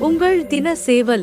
உங்கள் தின சேவல்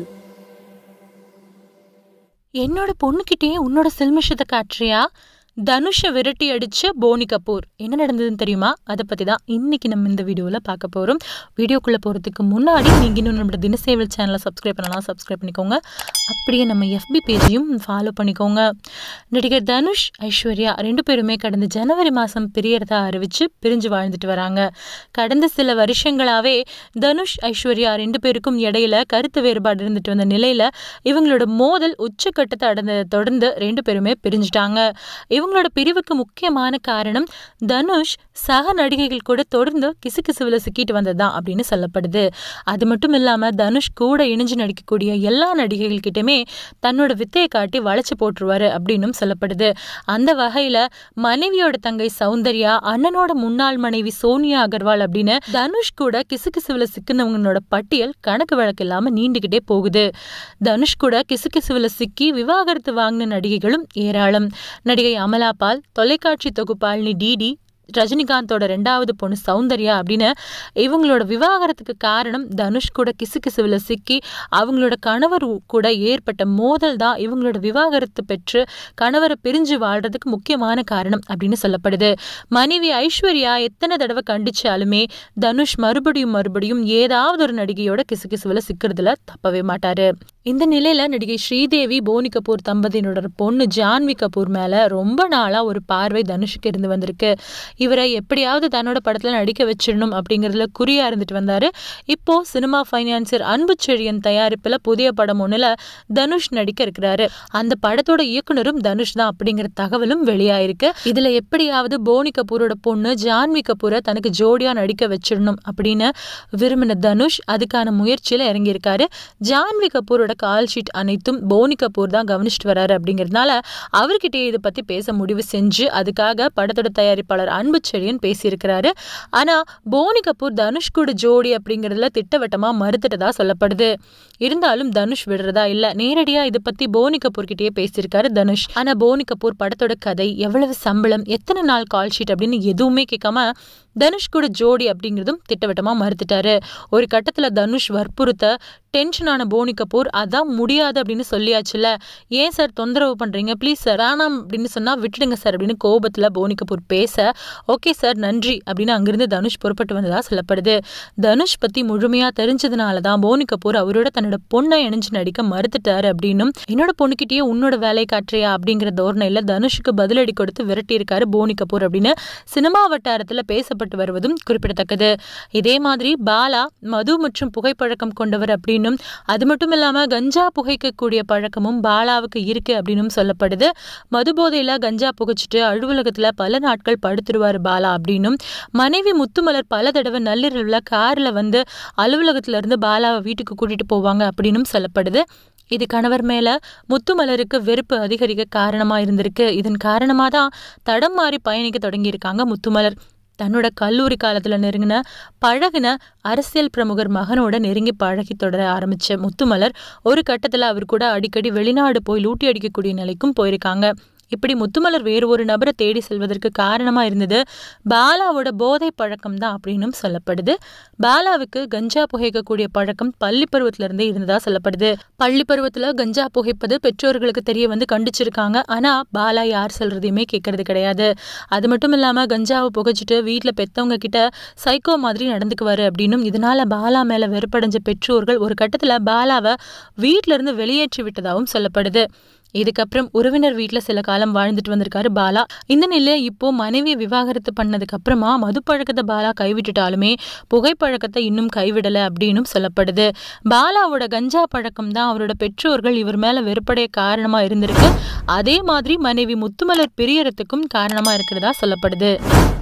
என்னோட பொண்ணுகிட்டயே உன்னோட செல்மிஷத்தை காட்டுறியா தனுஷை விரட்டி அடிச்ச போனி கபூர் என்ன நடந்ததுன்னு தெரியுமா அதை பற்றி தான் இன்னைக்கு நம்ம இந்த வீடியோவில் பார்க்க போகிறோம் வீடியோக்குள்ளே போகிறதுக்கு முன்னாடி நீங்கள் இன்னும் நம்மளோட தினசேவல் சேனலை சப்ஸ்கிரைப் பண்ணலாம் சப்ஸ்கிரைப் பண்ணிக்கோங்க அப்படியே நம்ம எஃபி பேஜையும் ஃபாலோ பண்ணிக்கோங்க நடிகர் தனுஷ் ஐஸ்வர்யா ரெண்டு பேருமே கடந்த ஜனவரி மாதம் பிரியறதா அறிவிச்சு பிரிஞ்சு வாழ்ந்துட்டு வராங்க கடந்த சில வருஷங்களாகவே தனுஷ் ஐஸ்வர்யா ரெண்டு பேருக்கும் இடையில கருத்து வேறுபாடு இருந்துட்டு வந்த நிலையில இவங்களோட மோதல் உச்சக்கட்டத்தை அடைந்ததை தொடர்ந்து ரெண்டு பேருமே பிரிஞ்சுட்டாங்க இவங்களோட பிரிவுக்கு முக்கியமான காரணம் தனுஷ் சக நடிகைகள் கூட தொடர்ந்து கிசுகிசுவில் சிக்கிட்டு வந்ததுதான் அப்படின்னு சொல்லப்படுது அது மட்டும் இல்லாம தனுஷ் கூட இணைஞ்சு நடிக்கக்கூடிய எல்லா நடிகைகள் கிட்டயுமே தன்னோட வித்தையை காட்டி வளைச்சு போட்டுருவாரு அப்படின்னும் சொல்லப்படுது அந்த வகையில மனைவியோட தங்கை சௌந்தர்யா அண்ணனோட முன்னாள் மனைவி சோனியா அகர்வால் அப்படின்னு தனுஷ் கூட கிசுகிசுவில் சிக்கினவங்களோட பட்டியல் கணக்கு வழக்கு இல்லாம நீண்டுகிட்டே போகுது தனுஷ் கூட கிசுகிசுவில் சிக்கி விவாகரத்து வாங்கின நடிகைகளும் ஏராளம் நடிகை அமலா பால் தொலைக்காட்சி தொகுப்பாளினி டிடி ரஜினிகாந்தோட ரெண்டாவது பொண்ணு சௌந்தர்யா அப்படின்னு இவங்களோட விவாகரத்துக்கு காரணம் தனுஷ் கூட கிசுகிசுவில் சிக்கி அவங்களோட கணவர் கூட ஏற்பட்ட மோதல் தான் இவங்களோட விவாகரத்து பெற்று கணவரை பிரிஞ்சு வாழ்றதுக்கு முக்கியமான காரணம் அப்படின்னு சொல்லப்படுது மனைவி ஐஸ்வர்யா எத்தனை தடவை கண்டிச்சாலுமே தனுஷ் மறுபடியும் மறுபடியும் ஏதாவது ஒரு நடிகையோட கிசுகிசுவில் சிக்கிறதுல தப்பவே மாட்டாரு இந்த நிலையில நடிகை ஸ்ரீதேவி போனி கபூர் தம்பதியினோட பொண்ணு ஜான்வி கபூர் மேல ரொம்ப நாளா ஒரு பார்வை தனுஷுக்கு இருந்து வந்திருக்கு இவரை எப்படியாவது தன்னோட படத்துல நடிக்க வச்சிடணும் அப்படிங்கறதுல குறியா இருந்துட்டு வந்தாரு இப்போ சினிமா ஃபைனான்சியர் அன்பு செழியன் தயாரிப்புல புதிய படம் ஒண்ணுல தனுஷ் நடிக்க இருக்கிறாரு அந்த படத்தோட இயக்குனரும் தனுஷ் தான் அப்படிங்கிற தகவலும் வெளியாயிருக்கு இதுல எப்படியாவது போனி கபூரோட பொண்ணு ஜான்வி கபூரை தனக்கு ஜோடியா நடிக்க வச்சிடணும் அப்படின்னு விரும்பின தனுஷ் அதுக்கான முயற்சியில இறங்கியிருக்காரு ஜான்வி கபூரோட கால் ஷீட் அனைத்தும் போனி கபூர் தான் கவனிச்சிட்டு வராரு அப்படிங்கிறதுனால அவர்கிட்டயே இதை பத்தி பேச முடிவு செஞ்சு அதுக்காக படத்தோட தயாரிப்பாளர் அன்பு செழியன் பேசியிருக்கிறாரு ஆனா போனி கபூர் தனுஷ் கூட ஜோடி அப்படிங்கறதுல திட்டவட்டமா மறுத்துட்டதா சொல்லப்படுது இருந்தாலும் தனுஷ் விடுறதா இல்ல நேரடியா இதை பத்தி போனி கபூர் கிட்டயே பேசியிருக்காரு தனுஷ் ஆனா போனி கபூர் படத்தோட கதை எவ்வளவு சம்பளம் எத்தனை நாள் கால் ஷீட் அப்படின்னு எதுவுமே கேட்காம தனுஷ் கூட ஜோடி அப்படிங்கிறதும் திட்டவட்டமா மறுத்துட்டாரு ஒரு கட்டத்துல தனுஷ் வற்புறுத்த டென்ஷனான போனி கபூர் அதான் முடியாது அப்படின்னு சொல்லியாச்சுல ஏன் சார் தொந்தரவு பண்றீங்க ப்ளீஸ் சார் வேணாம் அப்படின்னு சொன்னா விட்டுடுங்க சார் அப்படின்னு கோபத்துல போனி கபூர் பேச ஓகே சார் நன்றி அப்படின்னு அங்கிருந்து தனுஷ் புறப்பட்டு வந்ததா சொல்லப்படுது தனுஷ் பத்தி முழுமையா தெரிஞ்சதுனால தான் போனி கபூர் அவரோட தன்னோட பொண்ணை இணைஞ்சு நடிக்க மறுத்துட்டாரு அப்படின்னும் என்னோட பொண்ணுகிட்டயே உன்னோட வேலையை காட்டுறியா அப்படிங்கிற தோரணையில தனுஷுக்கு பதிலடி கொடுத்து விரட்டி இருக்காரு போனி கபூர் அப்படின்னு சினிமா வட்டாரத்துல பேசப்பட்டு வருவதும் குறிப்பிடத்தக்கது இதே மாதிரி பாலா மது மற்றும் புகைப்பழக்கம் கொண்டவர் அப்படின்னும் அது மட்டும் இல்லாம கஞ்சா புகைக்கக்கூடிய பழக்கமும் பாலாவுக்கு இருக்கு அப்படின்னும் சொல்லப்படுது மது போதையில கஞ்சா புகைச்சிட்டு அலுவலகத்துல பல நாட்கள் படுத்துருவாரு பாலா அப்படின்னும் மனைவி முத்துமலர் பல தடவை நள்ளிரவுல கார்ல வந்து அலுவலகத்துல இருந்து பாலாவை வீட்டுக்கு கூட்டிட்டு போவாங்க அப்படின்னும் சொல்லப்படுது இது கணவர் மேல முத்துமலருக்கு வெறுப்பு அதிகரிக்க காரணமா இருந்திருக்கு இதன் காரணமா தான் தடம் மாறி பயணிக்க தொடங்கியிருக்காங்க முத்துமலர் தன்னோட கல்லூரி காலத்துல நெருங்கின பழகின அரசியல் பிரமுகர் மகனோட நெருங்கி பழகி தொடர ஆரம்பிச்ச முத்துமலர் ஒரு கட்டத்துல அவர் கூட அடிக்கடி வெளிநாடு போய் லூட்டி அடிக்கக்கூடிய நிலைக்கும் போயிருக்காங்க இப்படி முத்துமலர் வேறு ஒரு நபரை தேடி செல்வதற்கு காரணமா இருந்தது பாலாவோட போதை பழக்கம் தான் அப்படின்னும் சொல்லப்படுது பாலாவுக்கு கஞ்சா புகைக்கக்கூடிய பழக்கம் பள்ளி பருவத்துல இருந்தே இருந்ததா சொல்லப்படுது பள்ளி பருவத்துல கஞ்சா புகைப்பது பெற்றோர்களுக்கு தெரிய வந்து கண்டிச்சிருக்காங்க ஆனா பாலா யார் சொல்றதையுமே கேட்கறது கிடையாது அது மட்டும் இல்லாம கஞ்சாவை புகைச்சிட்டு வீட்டுல பெத்தவங்க கிட்ட சைக்கோ மாதிரி நடந்துக்குவாரு அப்படின்னும் இதனால பாலா மேல வெறுப்படைஞ்ச பெற்றோர்கள் ஒரு கட்டத்துல பாலாவை வீட்ல இருந்து வெளியேற்றி விட்டதாகவும் சொல்லப்படுது இதுக்கப்புறம் உறவினர் வீட்டில் சில காலம் வாழ்ந்துட்டு வந்திருக்காரு பாலா இந்த நிலையில இப்போ மனைவியை விவாகரத்து பண்ணதுக்கு அப்புறமா மது பழக்கத்தை பாலா கைவிட்டுட்டாலுமே புகைப்பழக்கத்தை இன்னும் கைவிடலை அப்படின்னும் சொல்லப்படுது பாலாவோட கஞ்சா பழக்கம் தான் அவரோட பெற்றோர்கள் இவர் மேல வெறுப்படைய காரணமா இருந்திருக்கு அதே மாதிரி மனைவி முத்துமலர் பிரியறதுக்கும் காரணமா இருக்கிறதா சொல்லப்படுது